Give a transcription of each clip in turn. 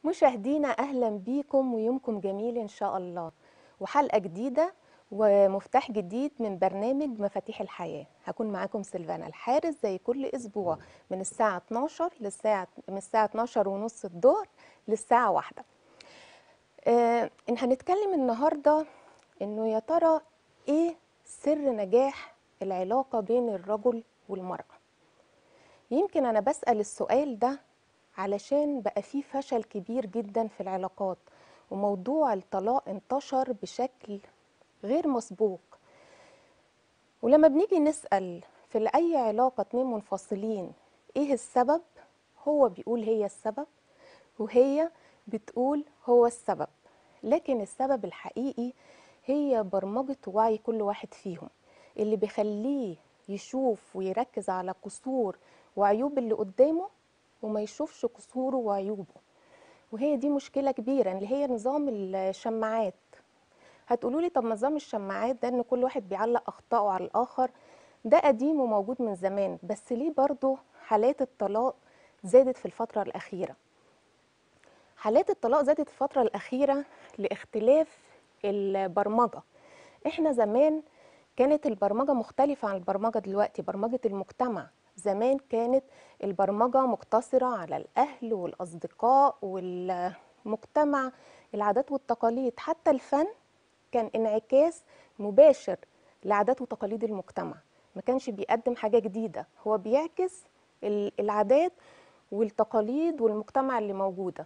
مشاهدينا اهلا بيكم ويومكم جميل ان شاء الله وحلقه جديده ومفتاح جديد من برنامج مفاتيح الحياه هكون معاكم سيلفانا الحارس زي كل اسبوع من الساعه 12 للساعه من الساعه 12 ونص الظهر للساعه واحدة آه إن هنتكلم النهارده انه يا ترى ايه سر نجاح العلاقه بين الرجل والمراه يمكن انا بسال السؤال ده علشان بقى فيه فشل كبير جدا في العلاقات وموضوع الطلاق انتشر بشكل غير مسبوق ولما بنيجي نسأل في أي علاقة اتنين منفصلين ايه السبب هو بيقول هي السبب وهي بتقول هو السبب لكن السبب الحقيقي هي برمجة وعي كل واحد فيهم اللي بيخليه يشوف ويركز على قصور وعيوب اللي قدامه وما يشوفش قصوره وعيوبه وهي دي مشكلة كبيرة اللي هي نظام الشماعات هتقولوا لي طب نظام الشماعات ده ان كل واحد بيعلق اخطائه على الاخر ده قديم وموجود من زمان بس ليه برضه حالات الطلاق زادت في الفترة الأخيرة حالات الطلاق زادت في الفترة الأخيرة لاختلاف البرمجة احنا زمان كانت البرمجة مختلفة عن البرمجة دلوقتي برمجة المجتمع زمان كانت البرمجة مقتصرة على الأهل والأصدقاء والمجتمع العادات والتقاليد حتى الفن كان انعكاس مباشر لعادات وتقاليد المجتمع ما كانش بيقدم حاجة جديدة هو بيعكس العادات والتقاليد والمجتمع اللي موجودة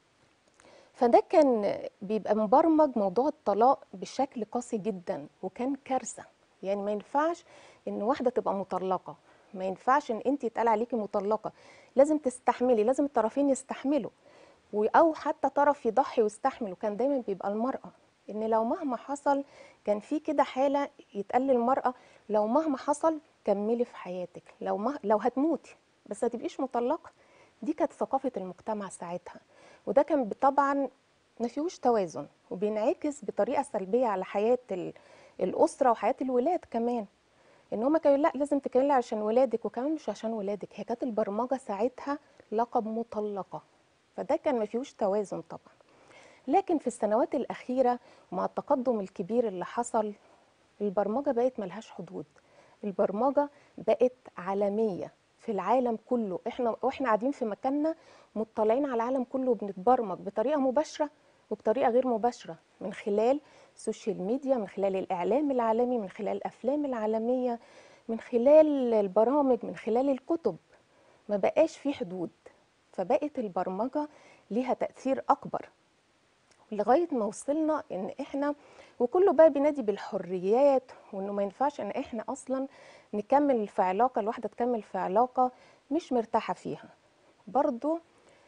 فده كان بيبقى مبرمج موضوع الطلاق بشكل قاسي جدا وكان كارثة يعني ما ينفعش ان واحدة تبقى مطلقة ما ينفعش ان انت يتقال عليكي مطلقه لازم تستحملي لازم الطرفين يستحملوا او حتى طرف يضحي ويستحمل وكان دايما بيبقى المراه ان لو مهما حصل كان في كده حاله يتقال للمراه لو مهما حصل كملي في حياتك لو ما لو هتموتي بس ما تبقيش مطلقه دي كانت ثقافه المجتمع ساعتها وده كان طبعا ما فيهوش توازن وبينعكس بطريقه سلبيه على حياه الاسره وحياه الولاد كمان ان هما كانوا لا لازم تكملي عشان ولادك وكمان مش عشان ولادك هي كانت البرمجه ساعتها لقب مطلقه فده كان ما فيهوش توازن طبعا لكن في السنوات الاخيره مع التقدم الكبير اللي حصل البرمجه بقت ملهاش حدود البرمجه بقت عالميه في العالم كله احنا واحنا قاعدين في مكاننا مطلعين على العالم كله بنتبرمج بطريقه مباشره وبطريقه غير مباشره من خلال السوشيال ميديا من خلال الاعلام العالمي من خلال الافلام العالميه من خلال البرامج من خلال الكتب ما بقاش في حدود فبقت البرمجه ليها تاثير اكبر لغايه ما وصلنا ان احنا وكله بقى بينادي بالحريات وانه ما ينفعش ان احنا اصلا نكمل في علاقه الواحده تكمل في علاقه مش مرتاحه فيها برضو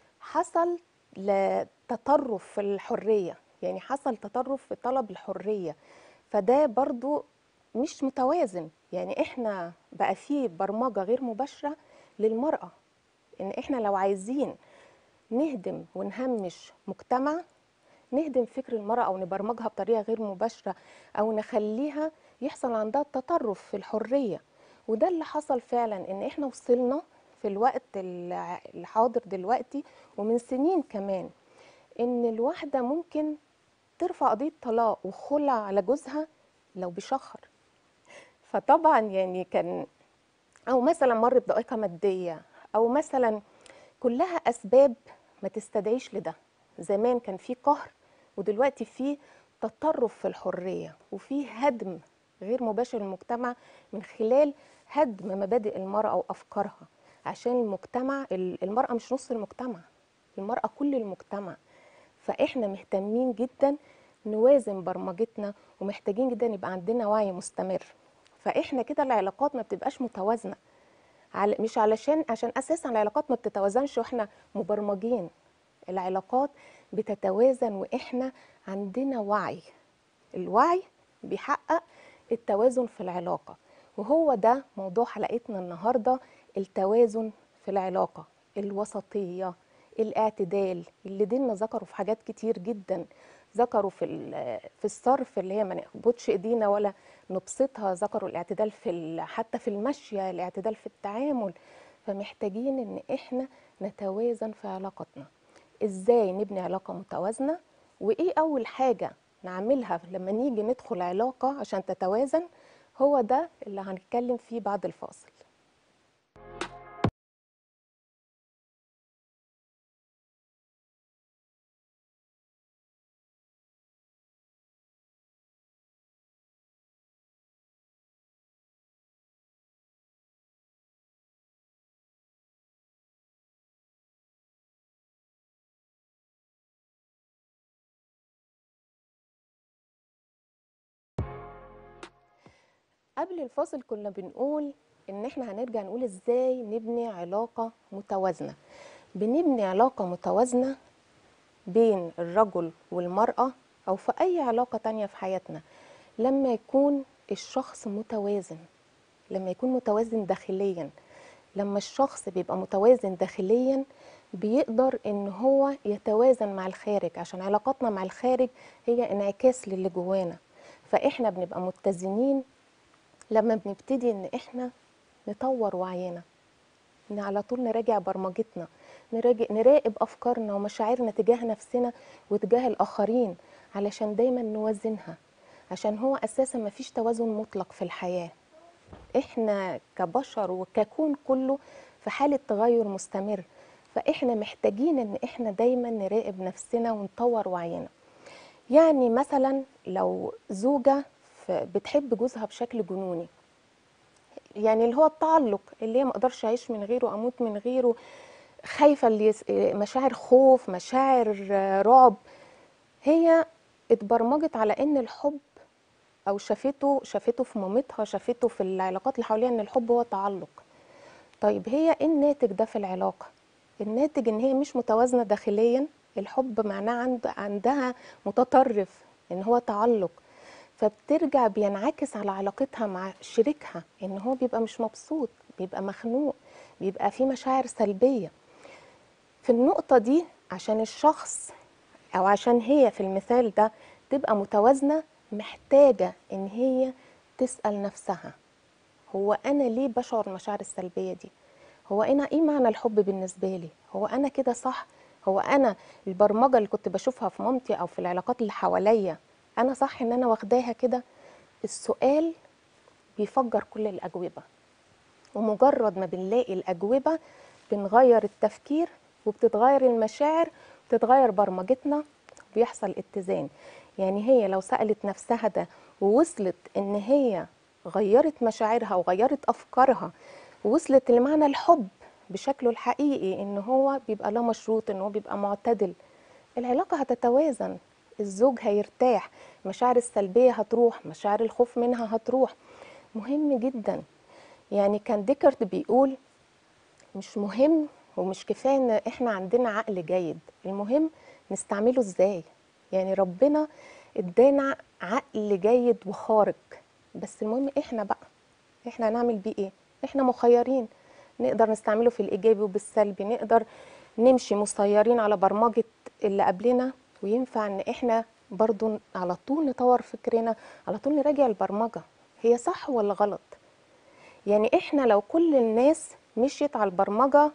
حصل لتطرف في الحريه يعني حصل تطرف في طلب الحريه فده برضو مش متوازن يعني احنا بقى فيه برمجه غير مباشره للمراه ان احنا لو عايزين نهدم ونهمش مجتمع نهدم فكر المرأة أو نبرمجها بطريقة غير مباشرة أو نخليها يحصل عندها التطرف في الحرية وده اللي حصل فعلا إن إحنا وصلنا في الوقت الحاضر دلوقتي ومن سنين كمان إن الواحدة ممكن ترفع قضية طلاق وخلع على جوزها لو بيشخر فطبعا يعني كان أو مثلا مر بضائقة مادية أو مثلا كلها أسباب ما تستدعيش لده زمان كان في قهر ودلوقتي في تطرف في الحرية وفي هدم غير مباشر للمجتمع من خلال هدم مبادئ المرأة وأفكارها عشان المجتمع المرأة مش نص المجتمع المرأة كل المجتمع فإحنا مهتمين جدا نوازن برمجتنا ومحتاجين جدا يبقى عندنا وعي مستمر فإحنا كده العلاقات ما بتبقاش متوازنة مش علشان عشان أساسا العلاقات ما بتتوازنش وإحنا مبرمجين العلاقات بتتوازن واحنا عندنا وعي الوعي بيحقق التوازن في العلاقه وهو ده موضوع حلقتنا النهارده التوازن في العلاقه الوسطيه الاعتدال اللي ديننا ذكروا في حاجات كتير جدا ذكروا في في الصرف اللي هي ما نقبضش ايدينا ولا نبسطها ذكروا الاعتدال في حتى في المشيه الاعتدال في التعامل فمحتاجين ان احنا نتوازن في علاقتنا ازاي نبني علاقة متوازنة وايه اول حاجة نعملها لما نيجي ندخل علاقة عشان تتوازن هو ده اللي هنتكلم فيه بعد الفاصل قبل الفاصل كنا بنقول ان احنا هنرجع نقول ازاي نبني علاقة متوازنة بنبني علاقة متوازنة بين الرجل والمرأة او في اي علاقة تانية في حياتنا لما يكون الشخص متوازن لما يكون متوازن داخليا لما الشخص بيبقى متوازن داخليا بيقدر ان هو يتوازن مع الخارج عشان علاقاتنا مع الخارج هي انعكاس للي جوانا فاحنا بنبقى متزنين لما بنبتدي ان احنا نطور وعينا ان على طول نراجع برمجتنا نراجع نراقب افكارنا ومشاعرنا تجاه نفسنا وتجاه الاخرين علشان دايما نوازنها عشان هو اساسا مفيش توازن مطلق في الحياه احنا كبشر وككون كله في حاله تغير مستمر فاحنا محتاجين ان احنا دايما نراقب نفسنا ونطور وعينا يعني مثلا لو زوجه ف- بتحب جوزها بشكل جنوني يعني اللي هو التعلق اللي هي ما اقدرش اعيش من غيره اموت من غيره خايفه اللي يس... مشاعر خوف مشاعر آه، رعب هي اتبرمجت على ان الحب او شافته شافته في مامتها شافته في العلاقات اللي حواليها ان الحب هو تعلق طيب هي ايه الناتج ده في العلاقه الناتج ان هي مش متوازنه داخليا الحب معناه عند عندها متطرف ان هو تعلق فبترجع بينعكس على علاقتها مع شريكها ان هو بيبقى مش مبسوط بيبقى مخنوق بيبقى في مشاعر سلبيه في النقطه دي عشان الشخص او عشان هي في المثال ده تبقى متوازنه محتاجه ان هي تسال نفسها هو انا ليه بشعر المشاعر السلبيه دي هو انا ايه معنى الحب بالنسبه لي هو انا كده صح هو انا البرمجه اللي كنت بشوفها في مامتي او في العلاقات اللي حواليا انا صح ان انا واخداها كده السؤال بيفجر كل الاجوبه ومجرد ما بنلاقي الاجوبه بنغير التفكير وبتتغير المشاعر وبتتغير برمجتنا بيحصل اتزان يعني هي لو سالت نفسها ده ووصلت ان هي غيرت مشاعرها وغيرت افكارها ووصلت لمعنى الحب بشكله الحقيقي ان هو بيبقى لا مشروط ان هو بيبقى معتدل العلاقه هتتوازن الزوج هيرتاح مشاعر السلبيه هتروح مشاعر الخوف منها هتروح مهم جدا يعني كان ديكارت بيقول مش مهم ومش كفايه ان احنا عندنا عقل جيد المهم نستعمله ازاي يعني ربنا ادانا عقل جيد وخارق بس المهم احنا بقى احنا هنعمل بيه ايه احنا مخيرين نقدر نستعمله في الايجابي وبالسلبي نقدر نمشي مسيرين على برمجه اللي قبلنا وينفع ان احنا برضو على طول نطور فكرنا على طول نراجع البرمجه هي صح ولا غلط يعني احنا لو كل الناس مشيت على البرمجه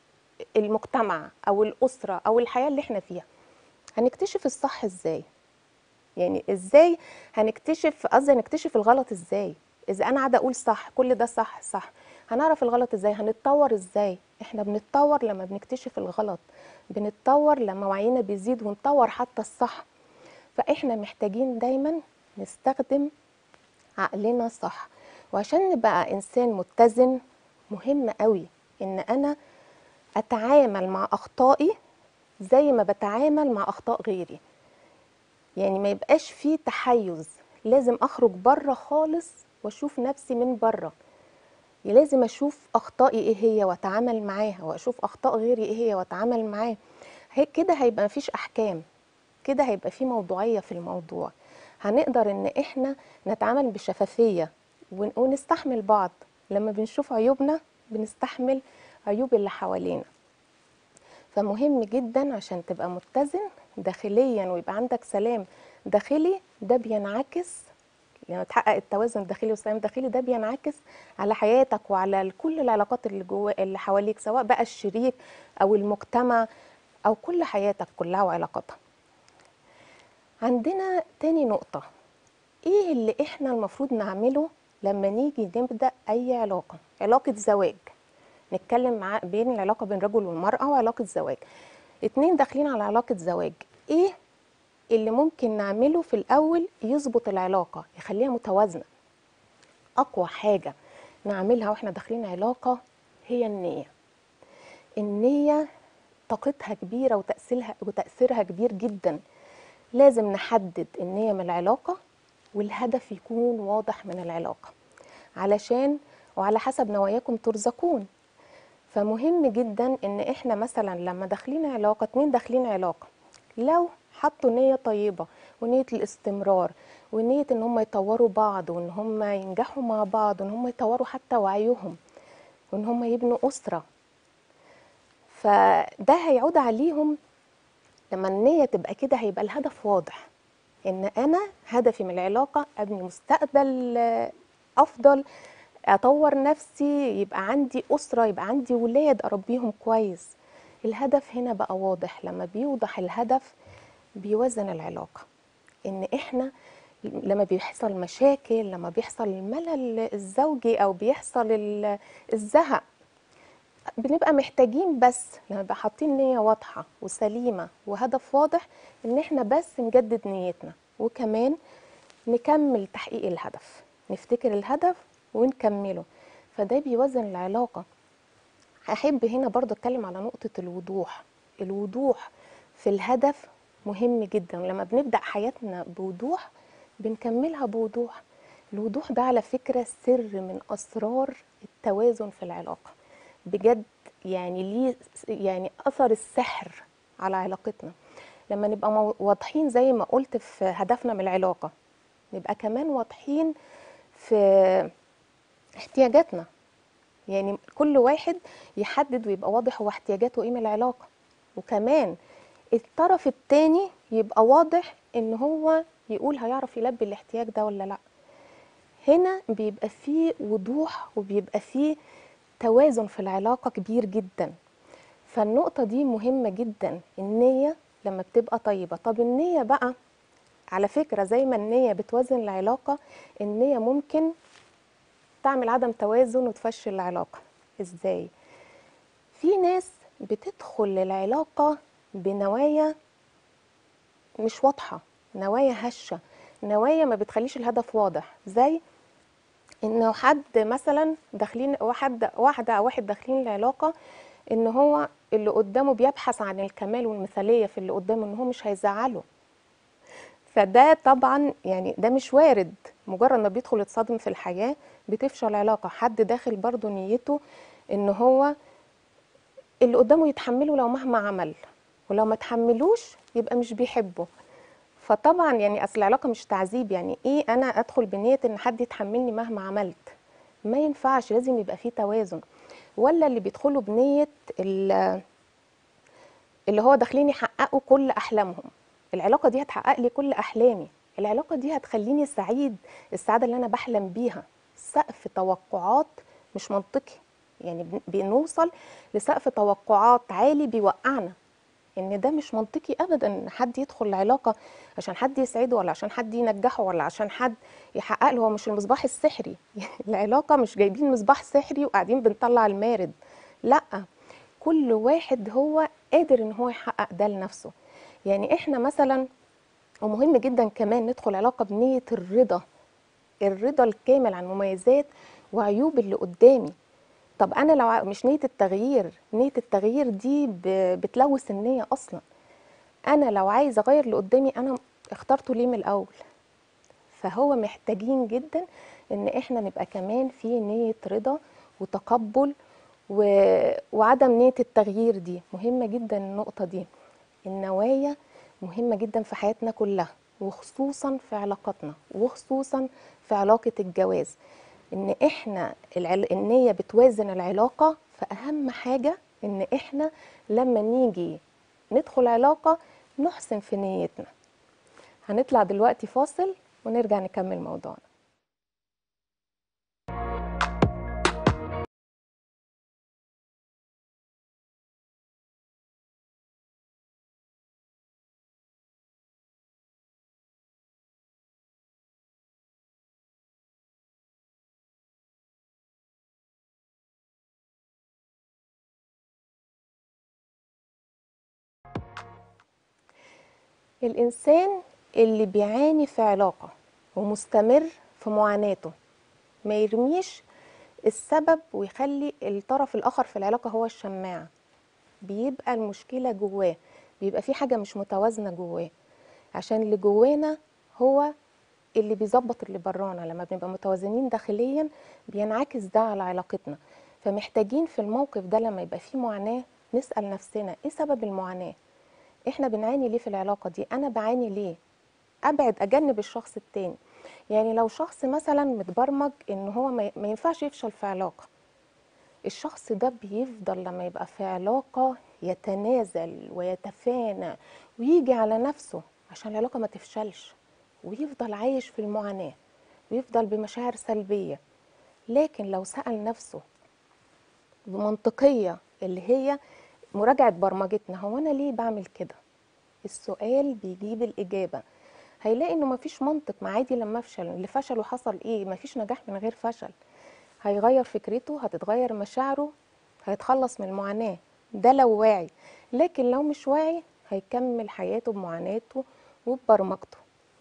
المجتمع او الاسره او الحياه اللي احنا فيها هنكتشف الصح ازاي يعني ازاي هنكتشف قصدي هنكتشف الغلط ازاي اذا انا قاعده اقول صح كل ده صح صح هنعرف الغلط ازاي هنتطور ازاي احنا بنتطور لما بنكتشف الغلط بنتطور لما وعينا بيزيد ونطور حتى الصح فاحنا محتاجين دايما نستخدم عقلنا صح وعشان نبقى انسان متزن مهم قوي ان انا اتعامل مع اخطائي زي ما بتعامل مع اخطاء غيري يعني ما يبقاش فيه تحيز لازم اخرج بره خالص واشوف نفسي من بره لازم اشوف اخطائي ايه هي واتعامل معاها واشوف اخطاء غيري ايه هي واتعامل معاه هي كده هيبقى مفيش احكام كده هيبقى في موضوعيه في الموضوع هنقدر ان احنا نتعامل بشفافيه ون- ونستحمل بعض لما بنشوف عيوبنا بنستحمل عيوب اللي حوالينا فمهم جدا عشان تبقى متزن داخليا ويبقى عندك سلام داخلي ده بينعكس يعني تحقق التوازن الداخلي والسلام الداخلي ده بينعكس على حياتك وعلى كل العلاقات اللي جوا اللي حواليك سواء بقى الشريك او المجتمع او كل حياتك كلها وعلاقاتها عندنا تاني نقطة ايه اللي احنا المفروض نعمله لما نيجي نبدأ اي علاقة علاقة زواج نتكلم مع بين العلاقة بين رجل والمرأة وعلاقة زواج اتنين داخلين على علاقة زواج ايه اللي ممكن نعمله في الاول يظبط العلاقة يخليها متوازنة اقوى حاجة نعملها واحنا داخلين علاقة هي النية النية طاقتها كبيرة وتأثيرها وتأثيرها كبير جدا لازم نحدد النية من العلاقة والهدف يكون واضح من العلاقة علشان وعلى حسب نواياكم ترزقون فمهم جدا ان احنا مثلا لما داخلين علاقة اتنين داخلين علاقة لو حطوا نية طيبة ونية الاستمرار ونية ان هم يطوروا بعض وان هم ينجحوا مع بعض وان هم يطوروا حتى وعيهم وان هم يبنوا أسرة فده هيعود عليهم لما النية تبقى كده هيبقى الهدف واضح ان انا هدفي من العلاقة ابني مستقبل آه، افضل اطور نفسي يبقى عندي اسرة يبقى عندي ولاد اربيهم كويس الهدف هنا بقى واضح لما بيوضح الهدف بيوزن العلاقة ان احنا لما بيحصل مشاكل لما بيحصل الملل الزوجي او بيحصل ال- الزهق بنبقى محتاجين بس لما نبقى حاطين نية واضحة وسليمة وهدف واضح ان احنا بس نجدد نيتنا وكمان نكمل تحقيق الهدف نفتكر الهدف ونكمله فده بيوزن العلاقة أحب هنا برضه أتكلم على نقطة الوضوح الوضوح في الهدف مهم جدا لما بنبدأ حياتنا بوضوح بنكملها بوضوح الوضوح ده على فكرة سر من أسرار التوازن في العلاقة بجد يعني ليه يعني أثر السحر على علاقتنا لما نبقى مو- واضحين زي ما قلت في هدفنا من العلاقة نبقى كمان واضحين في احتياجاتنا يعني كل واحد يحدد ويبقى واضح هو احتياجاته ايه من العلاقة وكمان الطرف التاني يبقى واضح ان هو يقول هيعرف يلبي الاحتياج ده ولا لا هنا بيبقى فيه وضوح وبيبقى فيه توازن في العلاقة كبير جدا فالنقطة دي مهمة جدا النية لما بتبقى طيبة طب النية بقى على فكرة زي ما النية بتوازن العلاقة النية ممكن تعمل عدم توازن وتفشل العلاقة ازاي في ناس بتدخل العلاقة بنوايا مش واضحة نوايا هشة نوايا ما بتخليش الهدف واضح زي انه حد مثلا داخلين واحد واحدة او واحد داخلين العلاقة ان هو اللي قدامه بيبحث عن الكمال والمثالية في اللي قدامه ان هو مش هيزعله فده طبعا يعني ده مش وارد مجرد ما بيدخل يتصادم في الحياة بتفشل العلاقة حد داخل برضه نيته ان هو اللي قدامه يتحمله لو مهما عمل ولو ما تحملوش يبقى مش بيحبه فطبعا يعني اصل العلاقة مش تعذيب يعني ايه انا ادخل بنية ان حد يتحملني مهما عملت ما ينفعش لازم يبقى فيه توازن ولا اللي بيدخلوا بنية ال- اللي هو داخلين يحققوا كل احلامهم العلاقه دي هتحقق لي كل احلامي العلاقه دي هتخليني سعيد السعاده اللي انا بحلم بيها سقف توقعات مش منطقي يعني بن- بنوصل لسقف توقعات عالي بيوقعنا ان ده مش منطقي ابدا ان حد يدخل العلاقه عشان حد يسعده ولا عشان حد ينجحه ولا عشان حد يحقق له هو مش المصباح السحري العلاقه مش جايبين مصباح سحري وقاعدين بنطلع المارد لا كل واحد هو قادر ان هو يحقق ده لنفسه يعني احنا مثلا ومهم جدا كمان ندخل علاقه بنيه الرضا الرضا الكامل عن مميزات وعيوب اللي قدامي طب انا لو ع- مش نيه التغيير نيه التغيير دي ب- بتلوث النيه اصلا انا لو عايزه اغير اللي قدامي انا اخترته ليه من الاول فهو محتاجين جدا ان احنا نبقى كمان في نيه رضا وتقبل و... وعدم نيه التغيير دي مهمه جدا النقطه دي النوايا مهمه جدا في حياتنا كلها وخصوصا في علاقاتنا وخصوصا في علاقه الجواز ان احنا العل... النيه بتوازن العلاقه فاهم حاجه ان احنا لما نيجي ندخل علاقه نحسن في نيتنا هنطلع دلوقتي فاصل ونرجع نكمل موضوعنا الإنسان اللي بيعاني في علاقة ومستمر في معاناته ما يرميش السبب ويخلي الطرف الآخر في العلاقة هو الشماعة بيبقى المشكلة جواه بيبقى في حاجة مش متوازنة جواه عشان اللي جوانا هو اللي بيظبط اللي برانا لما بنبقى متوازنين داخليا بينعكس ده على علاقتنا فمحتاجين في الموقف ده لما يبقى فيه معاناة نسأل نفسنا ايه سبب المعاناة احنا بنعاني ليه في العلاقة دي انا بعاني ليه ابعد اجنب الشخص التاني يعني لو شخص مثلا متبرمج ان هو ما ما ينفعش يفشل في علاقة الشخص ده بيفضل لما يبقى في علاقة يتنازل ويتفانى ويجي على نفسه عشان العلاقة ما تفشلش ويفضل عايش في المعاناة ويفضل بمشاعر سلبية لكن لو سأل نفسه بمنطقية اللي هي مراجعة برمجتنا هو أنا ليه بعمل كده السؤال بيجيب الإجابة هيلاقي إنه مفيش منطق ما عادي لما أفشل اللي فشل وحصل إيه مفيش نجاح من غير فشل هيغير فكرته هتتغير مشاعره هيتخلص من المعاناة ده لو واعي لكن لو مش واعي هيكمل حياته بمعاناته وببرمجته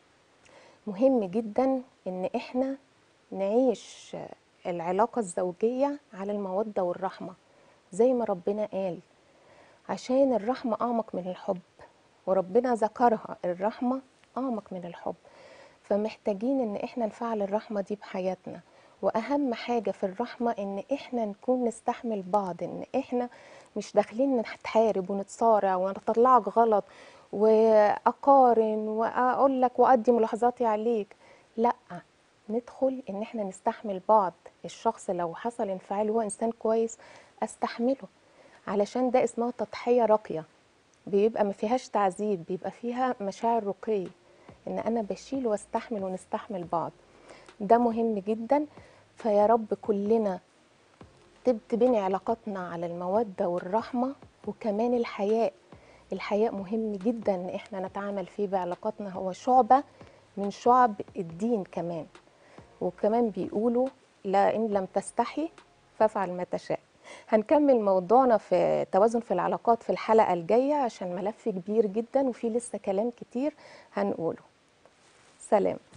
مهم جدا ان احنا نعيش العلاقة الزوجية على المودة والرحمة زي ما ربنا قال عشان الرحمة أعمق من الحب وربنا ذكرها الرحمة أعمق من الحب فمحتاجين ان احنا نفعل الرحمة دي بحياتنا واهم حاجة في الرحمة ان احنا نكون نستحمل بعض ان احنا مش داخلين نتحارب ونتصارع ونطلعك غلط واقارن واقول لك وادي ملاحظاتي عليك لا ندخل ان احنا نستحمل بعض الشخص لو حصل انفعال وهو انسان كويس استحمله علشان ده اسمها تضحية راقية بيبقى ما فيهاش تعذيب بيبقى فيها مشاعر رقي ان انا بشيل واستحمل ونستحمل بعض ده مهم جدا فيا رب كلنا تبني علاقاتنا على المودة والرحمة وكمان الحياء الحياء مهم جدا ان احنا نتعامل فيه بعلاقاتنا هو شعبة من شعب الدين كمان وكمان بيقولوا لا ان لم تستحي فافعل ما تشاء هنكمل موضوعنا في توازن في العلاقات في الحلقة الجاية عشان ملف كبير جدا وفيه لسه كلام كتير هنقوله سلام